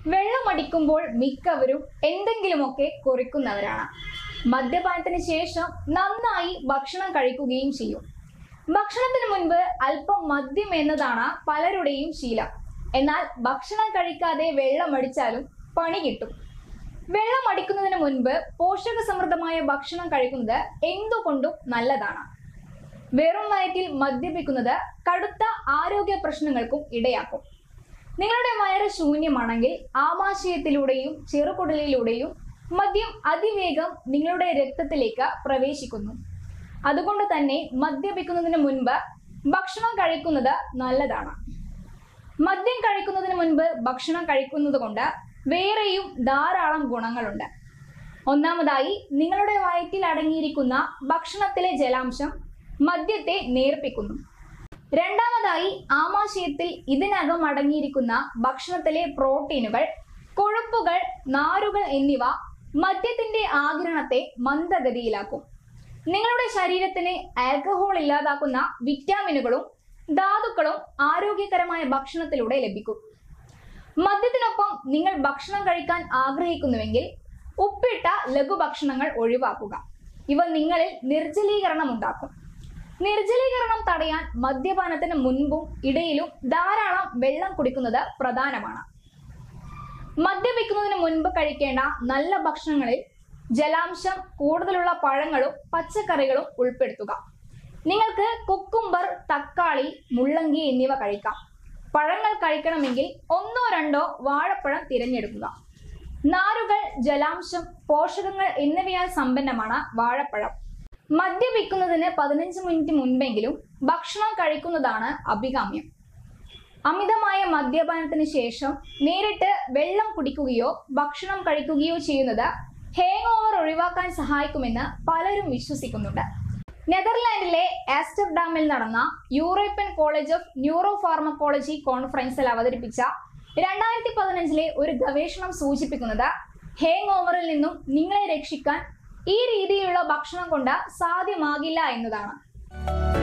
വെള്ളമടിക്കുമ്പോൾ മിക്കവരും എന്തെങ്കിലുമൊക്കെ കുറിക്കുന്നവരാണ് മദ്യപാനത്തിന് ശേഷം നന്നായി ഭക്ഷണം കഴിക്കുകയും ചെയ്യും ഭക്ഷണത്തിന് മുൻപ് അല്പം മദ്യം എന്നതാണ് പലരുടെയും ശീലം എന്നാൽ ഭക്ഷണം കഴിക്കാതെ വെള്ളമടിച്ചാലും പണി കിട്ടും വെള്ളം അടിക്കുന്നതിന് മുൻപ് പോഷക സമൃദ്ധമായ ഭക്ഷണം കഴിക്കുന്നത് എന്തുകൊണ്ടും നല്ലതാണ് വെറും വയറ്റിൽ മദ്യപിക്കുന്നത് കടുത്ത ആരോഗ്യ പ്രശ്നങ്ങൾക്കും ഇടയാക്കും നിങ്ങളുടെ വയറ് ശൂന്യമാണെങ്കിൽ ആമാശയത്തിലൂടെയും ചെറുകുടലിലൂടെയും മദ്യം അതിവേഗം നിങ്ങളുടെ രക്തത്തിലേക്ക് പ്രവേശിക്കുന്നു അതുകൊണ്ട് തന്നെ മദ്യപിക്കുന്നതിന് മുൻപ് ഭക്ഷണം കഴിക്കുന്നത് നല്ലതാണ് മദ്യം കഴിക്കുന്നതിന് മുൻപ് ഭക്ഷണം കഴിക്കുന്നത് കൊണ്ട് വേറെയും ധാരാളം ഗുണങ്ങളുണ്ട് ഒന്നാമതായി നിങ്ങളുടെ വയറ്റിൽ അടങ്ങിയിരിക്കുന്ന ഭക്ഷണത്തിലെ ജലാംശം മദ്യത്തെ നേർപ്പിക്കുന്നു രണ്ടാമതായി ആമാശയത്തിൽ ഇതിനകം അടങ്ങിയിരിക്കുന്ന ഭക്ഷണത്തിലെ പ്രോട്ടീനുകൾ കൊഴുപ്പുകൾ നാരുകൾ എന്നിവ മദ്യത്തിന്റെ ആഗിരണത്തെ മന്ദഗതിയിലാക്കും നിങ്ങളുടെ ശരീരത്തിന് ആൽക്കഹോൾ ഇല്ലാതാക്കുന്ന വിറ്റാമിനുകളും ധാതുക്കളും ആരോഗ്യകരമായ ഭക്ഷണത്തിലൂടെ ലഭിക്കും മദ്യത്തിനൊപ്പം നിങ്ങൾ ഭക്ഷണം കഴിക്കാൻ ആഗ്രഹിക്കുന്നുവെങ്കിൽ ഉപ്പിട്ട ലഘുഭക്ഷണങ്ങൾ ഒഴിവാക്കുക ഇവ നിങ്ങളിൽ നിർജ്ജലീകരണം ഉണ്ടാക്കും നിർജ്ജലീകരണം തടയാൻ മദ്യപാനത്തിന് മുൻപും ഇടയിലും ധാരാളം വെള്ളം കുടിക്കുന്നത് പ്രധാനമാണ് മദ്യപിക്കുന്നതിന് മുൻപ് കഴിക്കേണ്ട നല്ല ഭക്ഷണങ്ങളിൽ ജലാംശം കൂടുതലുള്ള പഴങ്ങളും പച്ചക്കറികളും ഉൾപ്പെടുത്തുക നിങ്ങൾക്ക് കുക്കുംബർ തക്കാളി മുള്ളങ്കി എന്നിവ കഴിക്കാം പഴങ്ങൾ കഴിക്കണമെങ്കിൽ ഒന്നോ രണ്ടോ വാഴപ്പഴം തിരഞ്ഞെടുക്കുക നാരുകൾ ജലാംശം പോഷകങ്ങൾ എന്നിവയാൽ സമ്പന്നമാണ് വാഴപ്പഴം മദ്യപിക്കുന്നതിന് പതിനഞ്ച് മിനിറ്റ് മുൻപെങ്കിലും ഭക്ഷണം കഴിക്കുന്നതാണ് അഭികാമ്യം അമിതമായ മദ്യപാനത്തിന് ശേഷം നേരിട്ട് വെള്ളം കുടിക്കുകയോ ഭക്ഷണം കഴിക്കുകയോ ചെയ്യുന്നത് ഹേങ് ഓവർ ഒഴിവാക്കാൻ സഹായിക്കുമെന്ന് പലരും വിശ്വസിക്കുന്നുണ്ട് നെതർലാൻഡിലെ ആസ്റ്റർഡാമിൽ നടന്ന European college of neuro pharmacology കോൺഫറൻസിൽ അവതരിപ്പിച്ച രണ്ടായിരത്തി പതിനഞ്ചിലെ ഒരു ഗവേഷണം സൂചിപ്പിക്കുന്നത് ഹേങ് ഓവറിൽ നിന്നും നിങ്ങളെ രക്ഷിക്കാൻ ഈ രീതിയിലുള്ള ഭക്ഷണം കൊണ്ട് സാധ്യമാകില്ല എന്നതാണ്